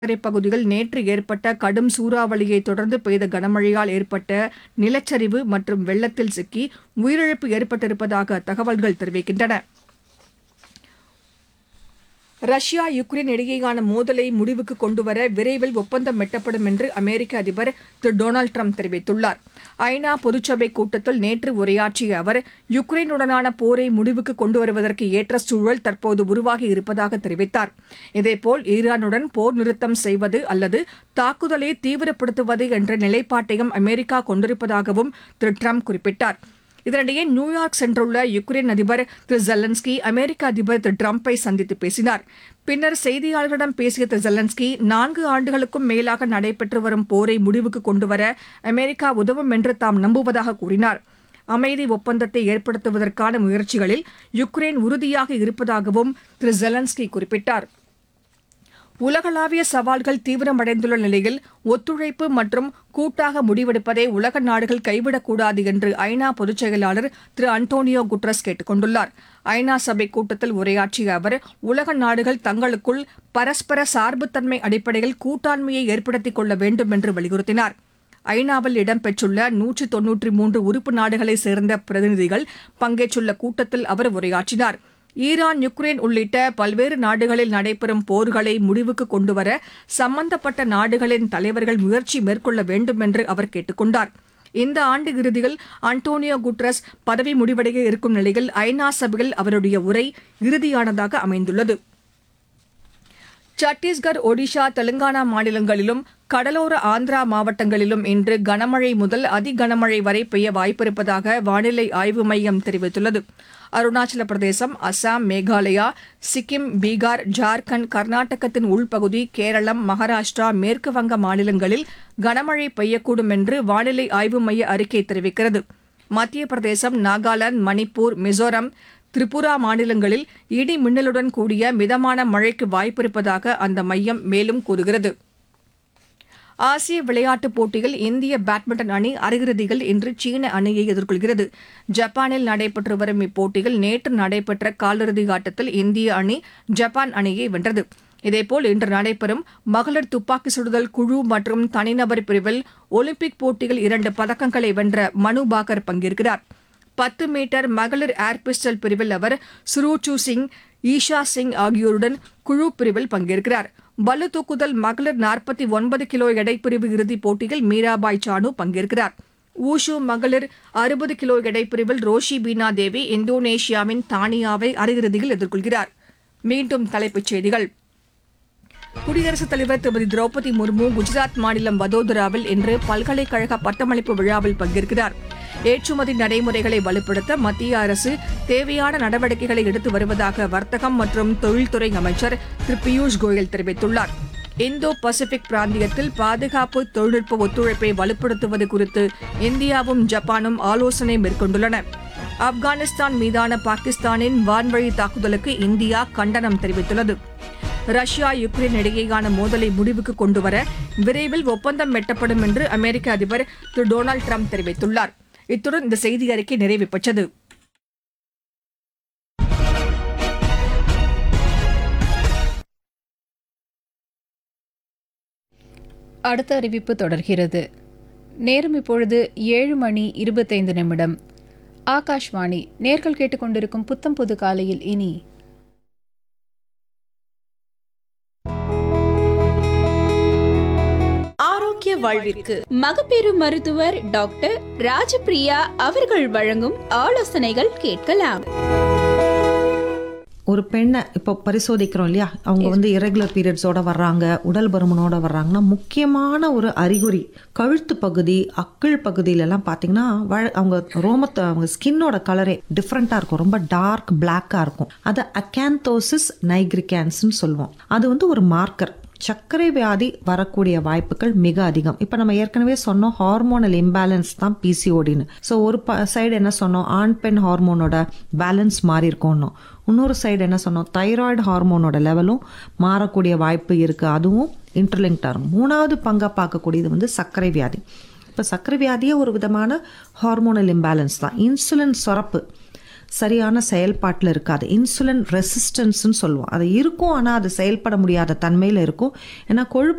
பகுதியில் நேற்று ஏற்பட்ட கடும் சூறாவளியை தொடர்ந்து பெய்த கனமழையால் ஏற்பட்ட நிலச்சரிவு மற்றும் வெள்ளத்தில் சிக்கி உயிரிழப்பு ஏற்பட்டிருப்பதாக தகவல்கள் தெரிவிக்கின்றன ரஷ்யா யுக்ரைன் இடையேயான மோதலை முடிவுக்கு கொண்டுவர விரைவில் ஒப்பந்தம் எட்டப்படும் என்று அமெரிக்க அதிபர் திரு டொனால்டு ட்ரம்ப் தெரிவித்துள்ளார் ஐநா பொதுச்சபை கூட்டத்தில் நேற்று உரையாற்றிய அவர் யுக்ரைனுடனான போரை முடிவுக்கு கொண்டு வருவதற்கு ஏற்ற சூழல் தற்போது உருவாகி இருப்பதாக தெரிவித்தார் இதேபோல் ஈரானுடன் போர் நிறுத்தம் செய்வது அல்லது தாக்குதலை தீவிரப்படுத்துவது என்ற நிலைப்பாட்டையும் அமெரிக்கா கொண்டிருப்பதாகவும் திரு ட்ரம்ப் குறிப்பிட்டார் இதனிடையே நியூயார்க் சென்றுள்ள யுக்ரைன் அதிபர் திரு ஜெலன்ஸ்கி அமெரிக்க அதிபர் திரு ட்ரம்பை சந்தித்து பேசினார் பின்னர் செய்தியாளர்களிடம் பேசிய திரு ஜெலன்ஸ்கி நான்கு ஆண்டுகளுக்கும் மேலாக நடைபெற்று வரும் போரை முடிவுக்கு கொண்டுவர அமெரிக்கா உதவும் என்று தாம் நம்புவதாக கூறினார் அமைதி ஒப்பந்தத்தை ஏற்படுத்துவதற்கான முயற்சிகளில் யுக்ரைன் உறுதியாக இருப்பதாகவும் திரு ஜெலன்ஸ்கி குறிப்பிட்டார் உலகளாவிய சவால்கள் தீவிரமடைந்துள்ள நிலையில் ஒத்துழைப்பு மற்றும் கூட்டாக முடிவெடுப்பதை உலக நாடுகள் கைவிடக்கூடாது என்று ஐநா பொதுச் செயலாளர் திரு அன்டோனியோ குட்ரஸ் கேட்டுக் கொண்டுள்ளார் ஐநா சபை கூட்டத்தில் உரையாற்றிய அவர் உலக நாடுகள் தங்களுக்குள் பரஸ்பர சார்புத்தன்மை அடிப்படையில் கூட்டாண்மையை ஏற்படுத்திக் கொள்ள வேண்டும் என்று வலியுறுத்தினார் ஐநாவில் இடம்பெற்றுள்ள நூற்று தொன்னூற்றி மூன்று உறுப்பு நாடுகளைச் சேர்ந்த பிரதிநிதிகள் பங்கேற்றுள்ள கூட்டத்தில் அவர் உரையாற்றினார் ஈரான் யுக்ரைன் உள்ளிட்ட பல்வேறு நாடுகளில் நடைபெறும் போர்களை முடிவுக்கு கொண்டுவர சம்பந்தப்பட்ட நாடுகளின் தலைவர்கள் முயற்சி மேற்கொள்ள வேண்டும் என்று அவர் கேட்டுக் கொண்டார் இந்த ஆண்டு இறுதியில் அன்டோனியோ குட்ரஸ் பதவி முடிவடைய இருக்கும் நிலையில் ஐநா சபையில் அவருடைய உரை இறுதியானதாக அமைந்துள்ளது சத்தீஸ்கர் ஒடிஷா தெலுங்கானா மாநிலங்களிலும் கடலோர ஆந்திரா மாவட்டங்களிலும் இன்று கனமழை முதல் அதி கனமழை வரை பெய்ய வாய்ப்பிருப்பதாக வானிலை ஆய்வு மையம் தெரிவித்துள்ளது அருணாச்சல பிரதேசம் அசாம் மேகாலயா சிக்கிம் பீகார் ஜார்க்கண்ட் கர்நாடகத்தின் உள்பகுதி கேரளம் மகாராஷ்டிரா மேற்கு வங்க மாநிலங்களில் கனமழை பெய்யக்கூடும் என்று வானிலை ஆய்வு மைய அறிக்கை தெரிவிக்கிறது மத்திய பிரதேசம் நாகாலாந்து மணிப்பூர் மிசோரம் திரிபுரா மாநிலங்களில் இடி மின்னலுடன் கூடிய மிதமான மழைக்கு வாய்ப்பிருப்பதாக அந்த மையம் மேலும் கூறுகிறது ஆசிய விளையாட்டுப் போட்டியில் இந்திய பேட்மிண்டன் அணி அரையிறுதியில் இன்று சீன அணியை எதிர்கொள்கிறது ஜப்பானில் நடைபெற்று வரும் இப்போட்டியில் நேற்று நடைபெற்ற காலிறுதி ஆட்டத்தில் இந்திய அணி ஜப்பான் அணியை வென்றது இதேபோல் இன்று நடைபெறும் மகளிர் துப்பாக்கி சுடுதல் குழு மற்றும் தனிநபர் பிரிவில் ஒலிம்பிக் போட்டியில் இரண்டு பதக்கங்களை வென்ற மனு பாக்கர் பங்கேற்கிறார் பத்து மீட்டர் மகளிர் ஏர் பிஸ்டல் பிரிவில் அவர் சுரூச்சு சிங் ஈஷா சிங் ஆகியோருடன் குழு பிரிவில் பங்கேற்கிறார் பளு தூக்குதல் மகளிர் நாற்பத்தி ஒன்பது கிலோ எடைப்பிரிவு இறுதிப் போட்டியில் மீராபாய் சானு பங்கேற்கிறார் ஊஷு மகளிர் அறுபது கிலோ எடைப்பிரிவில் ரோஷி பீனா தேவி இந்தோனேஷியாவின் தானியாவை அரையிறுதியில் எதிர்கொள்கிறார் மீண்டும் தலைப்புச் செய்திகள் குடியரசுத் தலைவர் திருமதி திரௌபதி முர்மு குஜராத் மாநிலம் வதோதராவில் இன்று பல்கலைக்கழக பட்டமளிப்பு விழாவில் பங்கேற்கிறார் ஏற்றுமதி நடைமுறைகளை வலுப்படுத்த மத்திய அரசு தேவையான நடவடிக்கைகளை எடுத்து வருவதாக வர்த்தகம் மற்றும் தொழில்துறை அமைச்சர் திரு பியூஷ் கோயல் தெரிவித்துள்ளார் இந்தோ பசிபிக் பிராந்தியத்தில் பாதுகாப்பு தொழில்நுட்ப ஒத்துழைப்பை வலுப்படுத்துவது குறித்து இந்தியாவும் ஜப்பானும் ஆலோசனை மேற்கொண்டுள்ளன ஆப்கானிஸ்தான் மீதான பாகிஸ்தானின் வான்வழி தாக்குதலுக்கு இந்தியா கண்டனம் தெரிவித்துள்ளது ரஷ்யா யுக்ரைன் இடையேயான மோதலை முடிவுக்கு கொண்டுவர விரைவில் ஒப்பந்தம் எட்டப்படும் என்று அமெரிக்க அதிபர் திரு டொனால்டு ட்ரம்ப் தெரிவித்துள்ளார் இத்துடன் இந்த செய்தி அறிக்கை நிறைவு பெற்றது அடுத்த அறிவிப்பு தொடர்கிறது நேரம் இப்பொழுது ஏழு மணி இருபத்தைந்து நிமிடம் ஆகாஷ்வாணி நேர்கள் கேட்டுக்கொண்டிருக்கும் புத்தம் புது காலையில் இனி ஆரோக்கிய வாழ்விற்கு மகப்பேறு மருத்துவர் டாக்டர் ராஜபிரியா அவர்கள் வழங்கும் ஆலோசனைகள் கேட்கலாம் ஒரு பெண்ணை இப்போ பரிசோதிக்கிறோம் இல்லையா அவங்க வந்து இரகுலர் பீரியட்ஸோட வர்றாங்க உடல் பருமனோட வர்றாங்கன்னா முக்கியமான ஒரு அறிகுறி கழுத்து பகுதி அக்கிள் பகுதியிலலாம் பார்த்தீங்கன்னா வழ- அவங்க ரோமத்தை அவங்க ஸ்கின்னோட கலரே டிஃப்ரெண்ட்டாக இருக்கும் ரொம்ப டார்க் பிளாக்காக இருக்கும் அதை அக்கேந்தோசிஸ் நைக்ரிகான்ஸ்னு சொல்லுவோம் அது வந்து ஒரு மார்க்கர் சர்க்கரை வியாதி வரக்கூடிய வாய்ப்புகள் மிக அதிகம் இப்போ நம்ம ஏற்கனவே சொன்னோம் ஹார்மோனல் இம்பேலன்ஸ் தான் பிசிஓடின்னு ஸோ ஒரு ப சைடு என்ன சொன்னோம் ஆண் பெண் ஹார்மோனோட பேலன்ஸ் மாறி இருக்கோம்னோம் இன்னொரு சைடு என்ன சொன்னோம் தைராய்டு ஹார்மோனோட லெவலும் மாறக்கூடிய வாய்ப்பு இருக்குது அதுவும் இன்டர்லிங்க்டாக இருக்கும் மூணாவது பங்காக பார்க்கக்கூடியது வந்து சர்க்கரை வியாதி இப்போ சர்க்கரை வியாதியே ஒரு விதமான ஹார்மோனல் இம்பேலன்ஸ் தான் இன்சுலின் சுரப்பு சரியான செயல்பாட்டில் இருக்காது இன்சுலின் ரெசிஸ்டன்ஸ்னு சொல்லுவோம் அது இருக்கும் ஆனால் அது செயல்பட முடியாத தன்மையில் இருக்கும் ஏன்னா கொழுப்பு